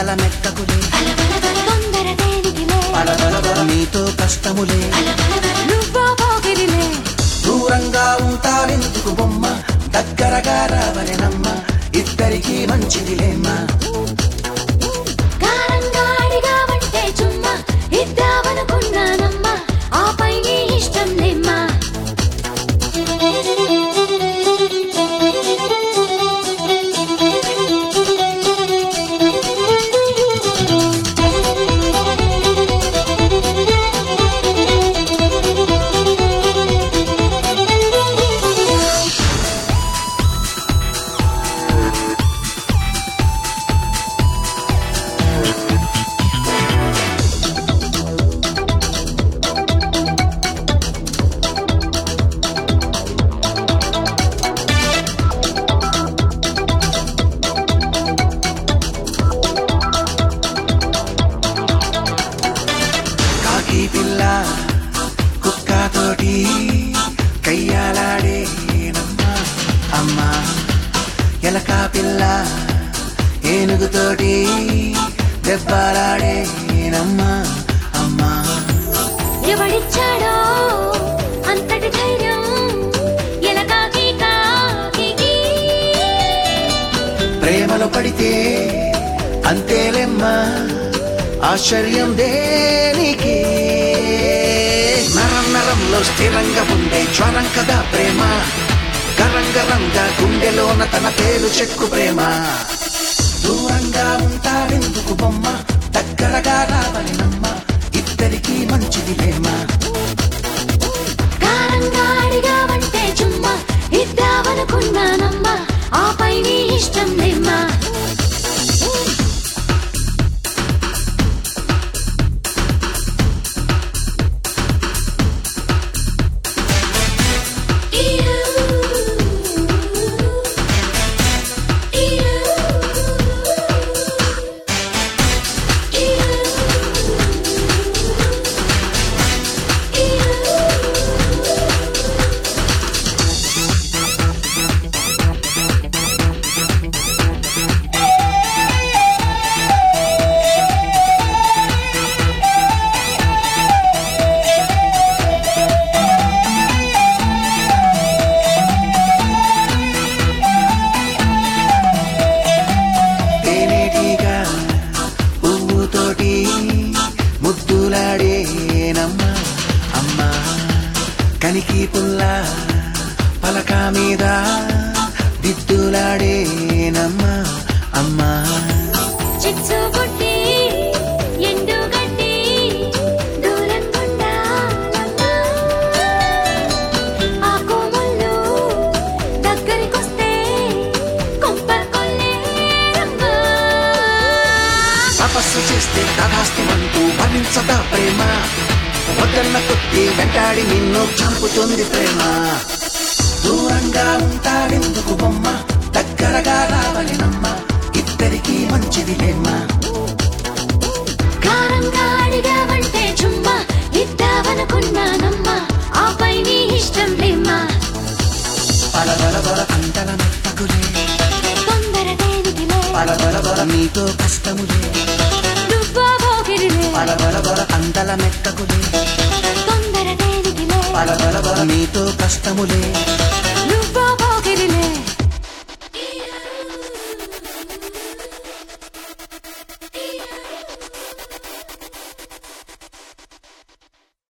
అందల మెక్కకులే తొందర దేనికిలే పడబడబడ నీతో కష్టములే నువ్వో పోగిరిలే దూరంగా ఉంటారెందుకు బొమ్మ దగ్గరగా రావలెనమ్మ ఇద్దరికి మంచిదిలేమ్మా కారంగా అడిగావంటే చుమ్మా ఇద్దామనుకున్నానమ్మా ఆపై నీ ఇష్టం లేమ్మా కాకి పిల్ల కుక్కతోటి కయ్యాలాడేనమ్మా అమ్మా ఎలక పిల్ల ఏనుగుతోటి దెబ్బలాడేనమ్మా అమ్మా ఎవడిచ్చాడో అంతటి ధైర్యం ఎలకాకి కాకి ప్రేమలో పడితే అంతేలెమ్మా ఆశ్చర్యం దేనికి నరం నరంలో స్థిరంగా ఉండే జ్వరం కదా ప్రేమ గరంగరంగా గుండెలోన తన పేరు చెక్కు ప్రేమ దూరంగా ఉంటారెందుకు బొమ్మ దగ్గరగా రావలెనమ్మ ఇద్దరికి మంచిది ప్రేమ కారంగా అడిగావంటే చుమ్మా ఇద్దామనుకున్నానమ్మా ఆపై నీ ఇష్టం లేమ్మా తేనేటిగా పువ్వుతోటి ముద్దులాడేనమ్మా అమ్మా కనికి పుల్ల పలక మీద దిద్దులాడేనమ్మా అమ్మా చిచ్చు కొట్టి ఎండు గడ్డి దూరం కొండాలమ్మా ఆ కోమల్లో దగ్గరికొస్తే కొంప కొల్లేరమ్మా తపస్సు చేస్తే తదాస్తిమంటూ భరించదా ప్రేమ వద్దన్న కొద్ది వెంటాడి నిన్ను చంపుతుంది ప్రేమ దూరంగా ఉంటాడెందుకు బొమ్మ దగ్గరగా రావలెనమ్మ ఇద్దరికి మంచిది లేమ్మా కారంగా అడిగావంటే చుమ్మా ఇద్దామనుకున్నానమ్మా ఆపై నీ ఇష్టం లేమ్మా పడబడబడ పంటల మెత్తకులే తొందర దేనికిలే పడబడబడ నీతో కష్టములే నువ్వో పోగిరిలే పడబడబడ అందల మెక్కకులే తొందర దేనికిలే పడబడబడ నీతో కష్టములే